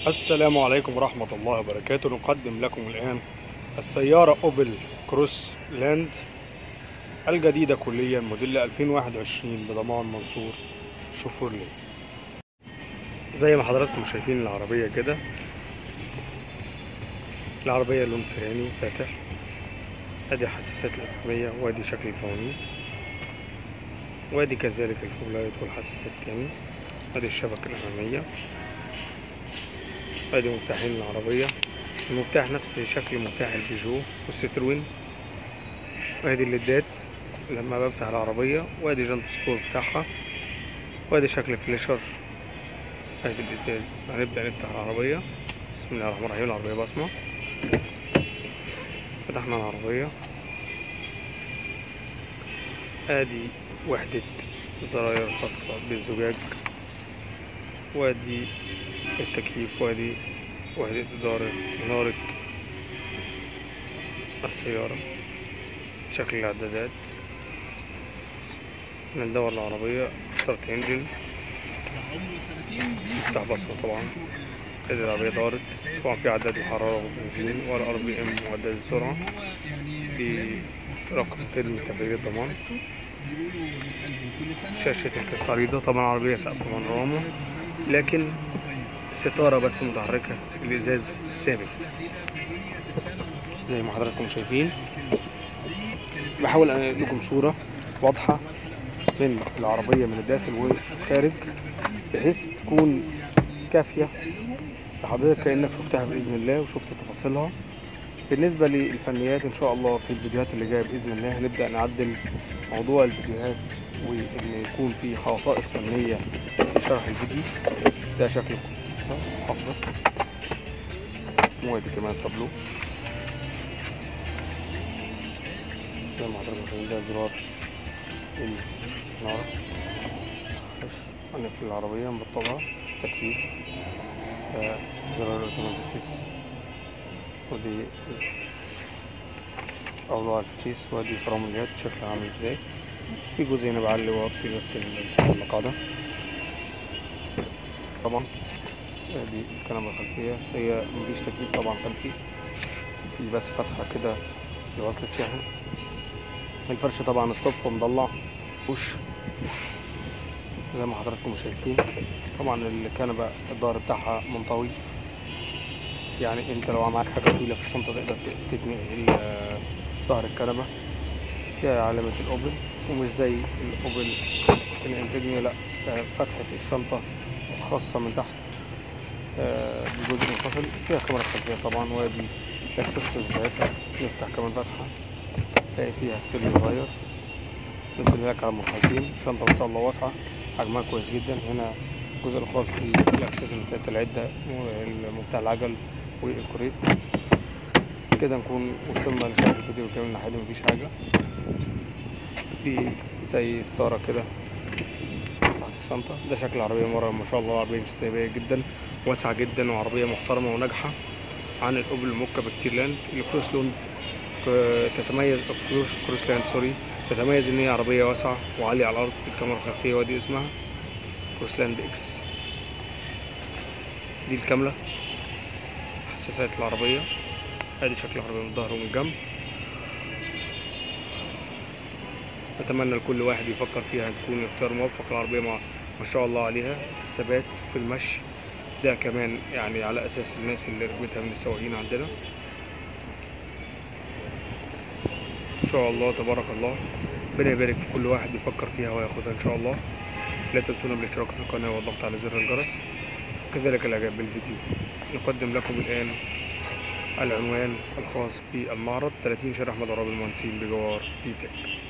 السلام عليكم ورحمة الله وبركاته نقدم لكم الآن السيارة أوبل كروس لاند الجديدة كليا موديل 2021 بضمان منصور شوفورلي زي ما حضراتكم شايفين العربية كده العربية لون فراني فاتح ادي حساسات الأمامية وادي شكل الفوانيس وادي كذلك الفولايت والحساسات تاني ادي الشبكة الأمامية ادي مفتاحين العربية المفتاح نفس شكل مفتاح البيجو والستروين وادي الليدات لما بفتح العربية وادي جنط سبور بتاعها وادي شكل الفليشر ادي الازاز هنبدأ نفتح العربية بسم الله الرحمن الرحيم العربية بصمة فتحنا العربية ادي وحدة زراير خاصة بالزجاج وادي التكييف وادي وحدة إدارة إنارة السيارة شكل العدادات ندور العربية ستارت انجن افتح بصمة طبعا ادي العربية دارت طبعا في عداد الحرارة والبنزين ولا ار بي ام وعداد السرعة دي رقم ترمي تفريغ الضمان شاشة الكاس عريضة طبعا عربية سقف بانوراما لكن ستارة بس متحركة الإزاز ثابت زي ما حضراتكم شايفين بحاول أنقل لكم صورة واضحة من العربية من الداخل والخارج بحيث تكون كافية لحضرتك كأنك شفتها بإذن الله وشفت تفاصيلها بالنسبة للفنيات إن شاء الله في الفيديوهات اللي جاية بإذن الله هنبدأ نعدل موضوع الفيديوهات وإن يكون في خصائص فنية في شرح الفيديو ده شكل الكمبيوتر محافظة وادي كمان التابلو زي ما حضرتك شايفين ده زرار النار بس هنقفل العربية نبطلها تكييف ده زرار الاوتوماتيس ودي أوضاع الفتيس وادي فرامل اليد شكلها عامل ازاي في جزء هنا بعلي واوطي بس المقعدة طبعا ادي الكنبة الخلفية هي مفيش تكييف طبعا خلفي في بس فتحة كده لوصلة شاحن الفرش طبعا ستوب ومضلع وش زي ما حضراتكم شايفين طبعا الكنبة الظهر بتاعها منطوي يعني انت لو معاك حاجة طويلة في الشنطة تقدر تتني ظهر الكنبة فيها علامة الأوبل ومش زي الأوبل الانسجنيا لا فتحة الشنطة خاصة من تحت بجزء منفصل فيها كاميرا خلفية طبعا وادي الاكسسوارز بتاعتها نفتح كمان فتحة تلاقي فيها ستيل صغير نزل لك على مرحلتين الشنطة ما شاء الله واسعة حجمها كويس جدا هنا الجزء الخاص بالاكسسوارز بتاعت العدة مفتاح العجل والكوريت كده نكون وصلنا لشرح الفيديو كامل لحد مفيش حاجة في زي ستارة كده تحت الشنطة ده شكل العربية مرة ما شاء الله عربية انسيابية جدا واسعة جدا وعربية محترمة وناجحة عن الأوبل الموكا بكتير لاند الكروس لاند تتميز كروس لاند سوري تتميز ان هي عربية واسعة وعالية على الأرض الكاميرا الخلفية ودي اسمها كروس لاند اكس دي الكاملة حساسات العربية ادي شكل العربية من الظهر ومن الجنب أتمنى لكل واحد يفكر فيها تكون اختيار موفق العربية مع ما شاء الله عليها الثبات في المشي ده كمان يعني على أساس الناس اللي ركبتها من السواقين عندنا إن شاء الله تبارك الله ربنا يبارك في كل واحد يفكر فيها وياخدها إن شاء الله لا تنسونا بالاشتراك في القناة والضغط على زر الجرس وكذلك الإعجاب بالفيديو نقدم لكم الآن العنوان الخاص بالمعرض 30 شارع أحمد عرابي المهندسين بجوار بيتك